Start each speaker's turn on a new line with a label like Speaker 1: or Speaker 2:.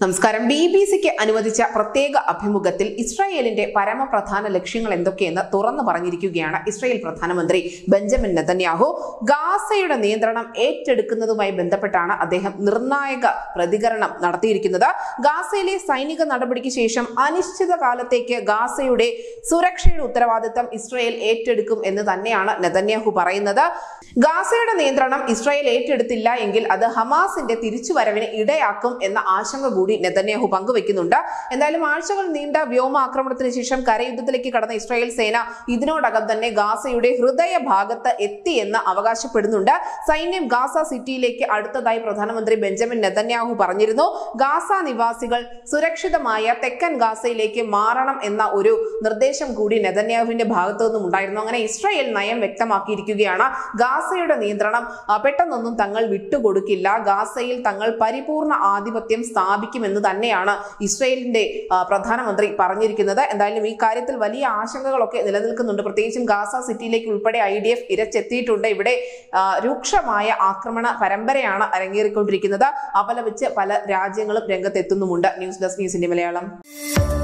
Speaker 1: നമസ്കാരം B B സിക്ക് അനുവദിച്ച പ്രത്യേക അഭിമുഖത്തിൽ ഇസ്രായേലിന്റെ പരമപ്രധാന ലക്ഷ്യങ്ങൾ എന്തൊക്കെയെന്ന് തുറന്നു പറഞ്ഞിരിക്കുകയാണ് ഇസ്രായേൽ പ്രധാനമന്ത്രി ബെഞ്ചമിൻ നെതന്യാഹു ഗാസയുടെ നിയന്ത്രണം ഏറ്റെടുക്കുന്നതുമായി ബന്ധപ്പെട്ടാണ് അദ്ദേഹം നിർണായക പ്രതികരണം നടത്തിയിരിക്കുന്നത് ഗാസയിലെ സൈനിക നടപടിക്ക് ശേഷം അനിശ്ചിത കാലത്തേക്ക് ഗാസയുടെ സുരക്ഷയുടെ ഉത്തരവാദിത്തം ഇസ്രായേൽ ഏറ്റെടുക്കും എന്ന് തന്നെയാണ് നെതന്യാഹു പറയുന്നത് ഗാസയുടെ നിയന്ത്രണം ഇസ്രായേൽ ഏറ്റെടുത്തില്ല എങ്കിൽ അത് ഹമാസിന്റെ തിരിച്ചുവരവിന് ഇടയാക്കും എന്ന ആശങ്ക കൂടി നെതന്യാഹു പങ്കുവെക്കുന്നുണ്ട് എന്തായാലും ആഴ്ചകൾ നീണ്ട വ്യോമാക്രമണത്തിന് ശേഷം കരയുദ്ധത്തിലേക്ക് കടന്ന ഇസ്രായേൽ സേന ഇതിനോടകം തന്നെ ഗാസയുടെ ഹൃദയ ഭാഗത്ത് എത്തിയെന്ന് അവകാശപ്പെടുന്നുണ്ട് സൈന്യം ഗാസ സിറ്റിയിലേക്ക് അടുത്തതായി പ്രധാനമന്ത്രി ബെഞ്ചമിൻ നെതന്യാഹു പറഞ്ഞിരുന്നു ഗാസ നിവാസികൾ സുരക്ഷിതമായ തെക്കൻ ഗാസയിലേക്ക് മാറണം എന്ന ഒരു നിർദ്ദേശം കൂടി നെതന്യാഹുവിന്റെ ഭാഗത്തു നിന്നും ഉണ്ടായിരുന്നു അങ്ങനെ ഇസ്രായേൽ നയം വ്യക്തമാക്കിയിരിക്കുകയാണ് ഗാസയുടെ നിയന്ത്രണം ആ, പെട്ടെന്നൊന്നും തങ്ങൾ വിട്ടുകൊടുക്കില്ല ഗാസയിൽ തങ്ങൾ പരിപൂർണ ആധിപത്യം സ്ഥാപിക്കുമെന്ന് തന്നെയാണ് ഇസ്രായേലിന്റെ ആ, പ്രധാനമന്ത്രി പറഞ്ഞിരിക്കുന്നത് എന്തായാലും ഈ കാര്യത്തിൽ വലിയ ആശങ്കകളൊക്കെ നിലനിൽക്കുന്നുണ്ട് പ്രത്യേകിച്ചും ഗാസ സിറ്റിയിലേക്ക് ഉൾപ്പെടെ ഐ ഡി എഫ് ഇരച്ചെത്തിയിട്ടുണ്ട് ഇവിടെ ആ, രൂക്ഷമായ ആക്രമണ പരമ്പരയാണ് അരങ്ങേറിക്കൊണ്ടിരിക്കുന്നത് അപലപിച്ച് പല രാജ്യങ്ങളും രംഗത്തെത്തുന്നുമുണ്ട് ന്യൂസ് ഡെസ്ക് ന്യൂസിന്റെ മലയാളം